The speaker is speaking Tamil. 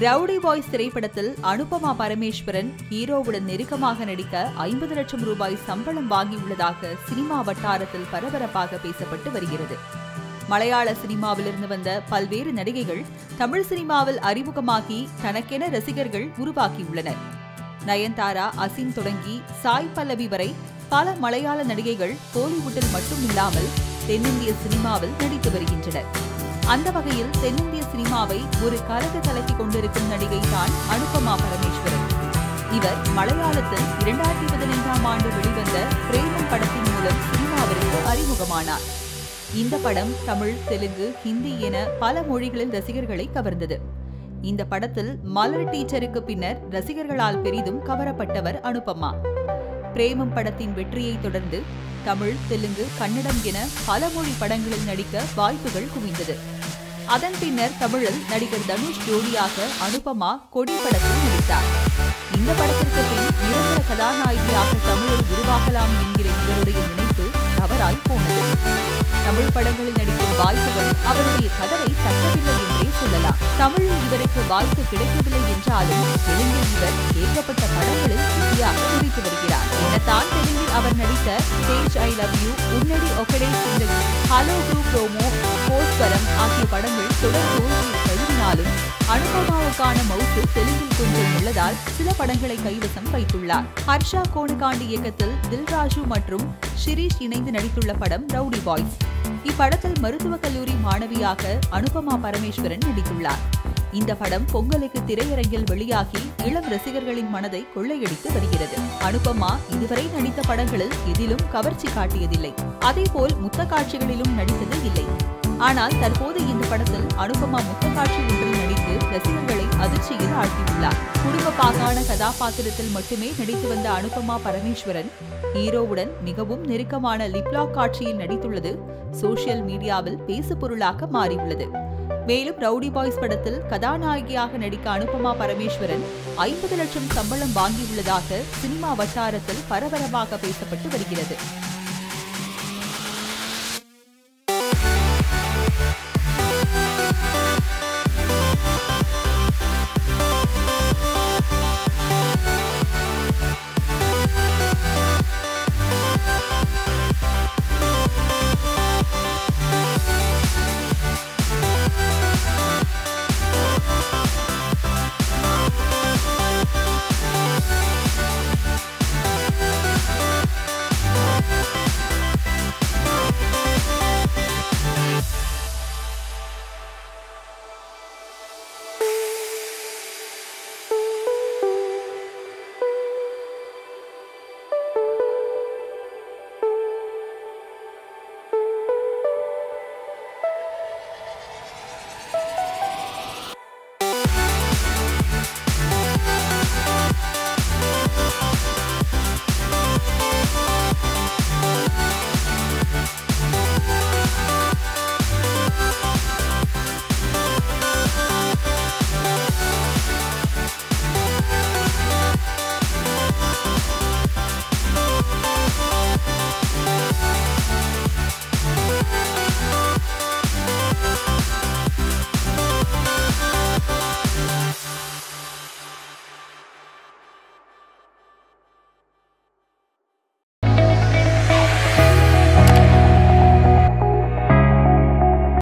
ரவுடி பாய்ஸ் திரைப்படத்தில் அனுபமா பரமேஸ்வரன் ஹீரோவுடன் நெருக்கமாக நடிக்க ஐம்பது லட்சம் ரூபாய் சம்பளம் வாங்கியுள்ளதாக சினிமா வட்டாரத்தில் பரபரப்பாக பேசப்பட்டு வருகிறது மலையாள சினிமாவிலிருந்து வந்த பல்வேறு நடிகைகள் தமிழ் சினிமாவில் அறிமுகமாகி தனக்கென ரசிகர்கள் உருவாக்கியுள்ளனர் நயன்தாரா அசின் தொடங்கி சாய் பல்லவி வரை பல மலையாள நடிகைகள் பாலிவுட்டில் மட்டும் இல்லாமல் தென்னிந்திய சினிமாவில் நடித்து வருகின்றனர் அந்த வகையில் தென்னிந்திய சினிமாவை ஒரு கலக கலக்கிக் கொண்டிருக்கும் நடிகை தான் அனுபமா பரமேஸ்வரன் இவர் மலையாளத்தில் இரண்டாயிரத்தி பதினைந்தாம் ஆண்டு வெளிவந்த பிரேமம் படத்தின் மூலம் சினிமாவிற்கு அறிமுகமானார் இந்த படம் தமிழ் தெலுங்கு ஹிந்தி என பல மொழிகளில் ரசிகர்களை கவர்ந்தது இந்த படத்தில் மலர் டீச்சருக்கு பின்னர் ரசிகர்களால் பெரிதும் கவரப்பட்டவர் அனுபமா பிரேமம் படத்தின் வெற்றியை தொடர்ந்து தமிழ் தெலுங்கு கன்னடம் என பல மொழி படங்களில் நடிக்க வாய்ப்புகள் குவிந்தது அதன் பின்னர் தமிழில் நடிகர் தனுஷ் ஜோடியாக அனுபமா கொடி படத்தில் நடித்தார் இந்த படத்திற்கு பின் நிரந்தர கதாநாயகியாக தமிழில் உருவாகலாம் என்கிற இவருடைய நினைப்பு தவறாய் போனது தமிழ் படங்களில் நடிக்கும் வாய்ப்புகள் அவருடைய கதவை தட்டவில்லை என்றே சொல்லலாம் தமிழில் இவருக்கு வாய்ப்பு கிடைக்கவில்லை என்றாலும் தெலுங்கில் இவர் ஏகப்பட்ட படங்களில் பிஸியாக நடித்து வருகிறார் என்னத்தான் தெலுங்கில் அவர் நடித்த stage I love you Unnadi Okkate Zindagi hello டூ ப்ரோமோ போஸ்வரம் ஆகிய படங்கள் தொடர் தோல்வியை தழுவினாலும் அனுபமாவுக்கான மவுசு தெலுங்கில் கொஞ்சம் உள்ளதால் சில படங்களை கைவசம் வைத்துள்ளார் ஹர்ஷா கோணகாண்டி இயக்கத்தில் தில்ராஜு மற்றும் ஷிரீஷ் இணைந்து நடித்துள்ள படம் ரவுடி பாய்ஸ் இப்படத்தில் மருத்துவக் கல்லூரி மாணவியாக அனுபமா பரமேஸ்வரன் நடித்துள்ளார் இந்த படம் பொங்கலுக்கு திரையரங்கில் வெளியாகி இளம் ரசிகர்களின் மனதை கொள்ளையடித்து வருகிறது அனுபமா இதுவரை நடித்த படங்களில் எதிலும் கவர்ச்சி காட்டியதில்லை அதேபோல் முத்த காட்சிகளிலும் நடித்தது இல்லை ஆனால் தற்போது இந்த படத்தில் அனுபமா முத்த காட்சி ஒன்றில் நடித்து ரசிகர்களை அதிர்ச்சியில் ஆழ்த்தியுள்ளார் குடும்ப பாகான கதாபாத்திரத்தில் மட்டுமே நடித்து வந்த அனுபமா பரமேஸ்வரன் ஹீரோவுடன் மிகவும் நெருக்கமான லிப்லாக் காட்சியில் நடித்துள்ளது சோசியல் மீடியாவில் பேசுபொருளாக மாறியுள்ளது மேலும் ரவுடி பாய்ஸ் படத்தில் கதாநாயகியாக நடிக்க அனுபமா பரமேஸ்வரன் ஐம்பது லட்சம் சம்பளம் வாங்கியுள்ளதாக சினிமா வட்டாரத்தில் பரபரப்பாக பேசப்பட்டு வருகிறது